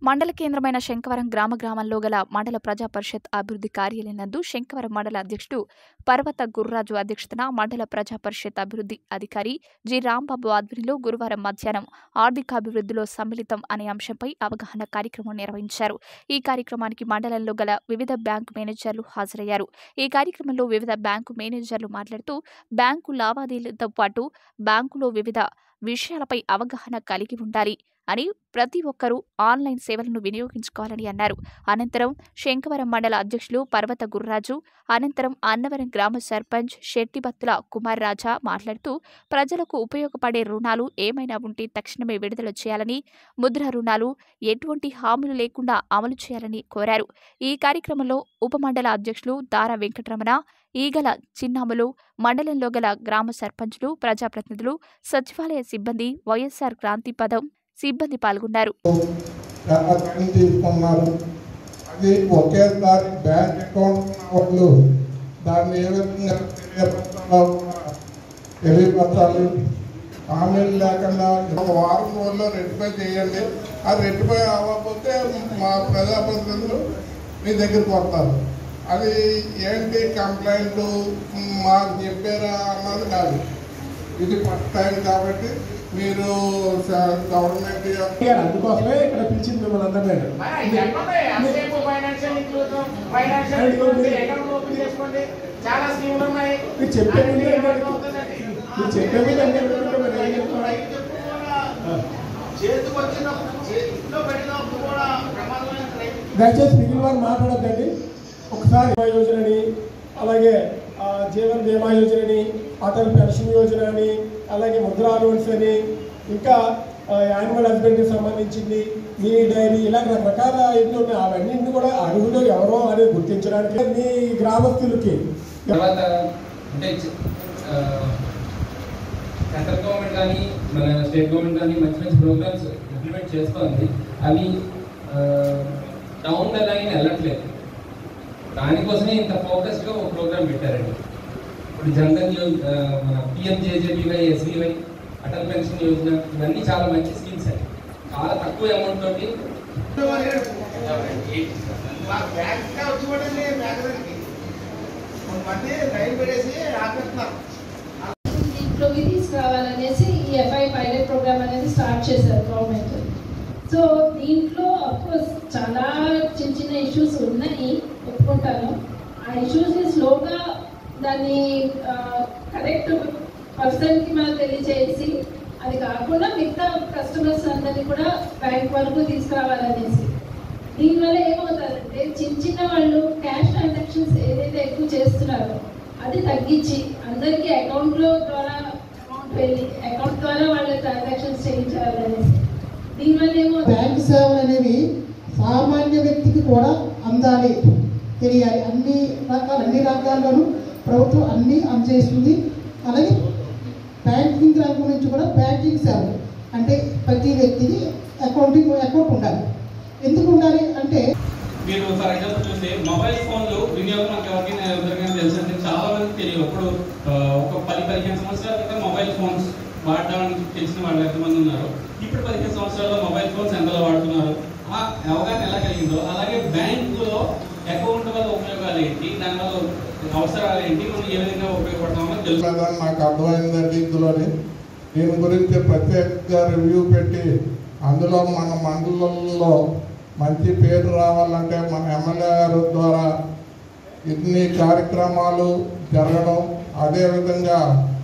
మండల కేంద్రమైన శంకవరం గ్రామ గ్రామంలో గల మండల ప్రజా పరిషత్ అభివృద్ధి కార్యాలయం నందు శంకవరం మండల అధ్యక్షుడు పర్వత గుర్రాజు అధ్యక్షతన మండల ప్రజా పరిషత్ అభివృద్ధి అధికారి జి రాంబాబు ఆధ్వర్యంలో గురువారం మధ్యాహ్నం ఆర్థికాభివృద్ధిలో సమ్మిళితం అనే అంశంపై అవగాహన కార్యక్రమం నిర్వహించారు ఈ కార్యక్రమానికి మండలంలో గల వివిధ బ్యాంకు మేనేజర్లు హాజరయ్యారు ఈ కార్యక్రమంలో వివిధ బ్యాంకు మేనేజర్లు మాట్లాడుతూ బ్యాంకు లావాదేవీలతో పాటు బ్యాంకులో వివిధ విషయాలపై అవగాహన కలిగి ఉండాలి అని ప్రతి ఒక్కరూ ఆన్లైన్ సేవలను వినియోగించుకోవాలని అన్నారు అనంతరం శంకవరం మండల అధ్యక్షులు పర్వత గుర్రాజు అనంతరం అన్నవరం గ్రామ సర్పంచ్ శెట్టిబత్తుల కుమార్ రాజా మాట్లాడుతూ ప్రజలకు ఉపయోగపడే రుణాలు ఏమైనా ఉంటే తక్షణమే విడుదల చేయాలని ముద్ర రుణాలు ఎటువంటి హామీలు లేకుండా అమలు చేయాలని కోరారు ఈ కార్యక్రమంలో ఉపమండల అధ్యక్షులు దారా వెంకటరమణ ఈగల చిన్నాములు మండలంలో గల గ్రామ సర్పంచులు ప్రజాప్రతినిధులు సచివాలయ సిబ్బంది వైఎస్ఆర్ క్రాంతి పదం సిబ్బంది పాల్గొన్నారు అతన్ని తీసుకున్నారు అది ఒకేసారి బ్యాంక్ అకౌంట్ ఉన్న వాళ్ళు దాన్ని ఏ విధంగా తెలియపరచాలో కూడా తెలియపరచాలి హామీలు లేకుండా ఒక వారం రోజుల్లో రెట్టిఫై చేయండి ఆ రెట్టిఫై అవ్వకపోతే మా ప్రజాప్రతినిధులు మీ దగ్గరికి వస్తారు అది ఏంటి కంప్లైంట్ మాకు చెప్పారా అన్నది కాదు ఇది ఫస్ట్ టైం కాబట్టి మీరు గవర్నమెంట్ యొక్క గారు అందుకోసమే ఇక్కడ పిలిచింది మిమ్మల్ని అందరినీ చాలా స్కీములు ఉన్నాయి మీరు చెప్పే ముందే అందరికీ- మీరు చెప్పే ముందే అందరికీ మరి ఏం చెప్తున్నారు? చేతికి వచ్చినప్పుడు చేతిలో పెట్టినప్పుడు కూడా ప్రమాదమైన రైతు దయచేసి మిగిలిన వారు మాట్లాడద్దండి ఒకసారి బీమా యోజనని అలాగే ఆ, జీవన్ బీమా యోజనని అటల్ పెన్షన్ యోజన అని అలాగే ముద్రా లోన్స్ అని ఇంకా యానిమల్ హస్బెండరీకి సంబంధించింది మీ డైరీ ఇలా రకరకాల ఎన్ని ఉన్నాయి అవన్నీ కూడా అర్హులు ఎవరో అనేది గుర్తించడానికి మీ గ్రామస్తులకి తర్వాత అంటే ఆ, సెంట్రల్ గవర్నమెంట్ కానీ మన స్టేట్ గవర్నమెంట్ కానీ మంచి మంచి ప్రోగ్రామ్స్ ఇంప్లిమెంట్ చేస్తోంది అవి డౌన్ ద లైన్ వెళ్ళట్లేదు దానికోసమే ఇంత ఫోకస్డ్గా ఒక ప్రోగ్రామ్ పెట్టారండి ఇప్పుడు జన్ధన్ యో- ఆ, మన PMJJBY SBY Atal pension Yojana ఇవన్నీ చాలా మంచి స్కీమ్స్ అండి చాలా తక్కువ అమౌంట్ తోటి మాకు బ్యాంక్ వచ్చి పడండి బ్యాంక్ దగ్గరికి కొంతమంది రైలు పెట్టేసి ఆపేస్తున్నారు దీంట్లోకి తీసుకురావాలనేసి ఈ ఎఫ్ఐ పైలట్ ప్రోగ్రామ్ అనేది స్టార్ట్ చేశారు గవర్నమెంట్ సో దీంట్లో కోర్స్ చాలా చిన్న చిన్న ఇష్యూస్ ఉన్నాయి ఒప్పుకుంటాను ఆ ఇష్యూస్ని స్లోగా దాన్ని కరెక్ట్ పర్సన్కి మనం తెలియజేసి అది కాకుండా మిగతా కస్టమర్స్ అందరినీ కూడా బ్యాంక్ వరకు తీసుకురావాలనేసి దీనివల్ల ఏమవుతారంటే చిన్న చిన్న వాళ్ళు క్యాష్ ట్రాన్సాక్షన్స్ ఏదైతే ఎక్కువ చేస్తున్నారో అది తగ్గించి అందరికీ అకౌంట్లో ద్వారా అమౌంట్ వెళ్ళి అకౌంట్ ద్వారా వాళ్ళ ట్రాన్సాక్షన్స్ చేయించాలనేసి దీనివల్ల ఏమవుతుంది బ్యాంక్ సేవలు అనేవి సామాన్య వ్యక్తికి కూడా అందాలి తెలియాలి అన్ని రకాల అన్ని రంగాల్లోనూ ప్రభుత్వం అన్ని అందజేస్తుంది అలాగే బ్యాంకింగ్ రంగం నుంచి కూడా బ్యాంకింగ్ సేవలు అంటే ప్రతి వ్యక్తికి అకౌంటింగ్ అకౌంట్ ఉండాలి ఎందుకు ఉండాలి అంటే మీరు ఫర్ ఎగ్జాంపుల్ చూస్తే మొబైల్ ఫోన్లు వినియోగం నాకు ఎవరికైనా ఎవరికైనా తెలుసు అంటే చాలా మందికి తెలియదు ఇప్పుడు ఆ, ఒక పది పదిహేను సంవత్సరాల క్రితం మొబైల్ ఫోన్స్ వాడడానికి తెలిసిన వాళ్ళు ఎంతమంది ఉన్నారు ఇప్పుడు పదిహేను సంవత్సరాల్లో మొబైల్ ఫోన్స్ ఎంతలో వాడుతున్నారు ఆ అవగాహన ఎలా కలిగిందో అలాగే బ్యాంకులో అకౌంట్ వల్ల ఉపయోగాలు ఏంటి దానివల్ల అవసరాలు ఏంటి మనం ఏ విధంగా ఉపయోగపడతామో తెలుసు లేదని నాకు అర్థమైందండి ఇందులోని దీని గురించి ప్రత్యేకంగా రివ్యూ పెట్టి అందులో మన మండలంలో మంచి పేరు రావాలంటే మన ఎమ్మెల్యే గారి ద్వారా ఇన్ని కార్యక్రమాలు జరగడం అదేవిధంగా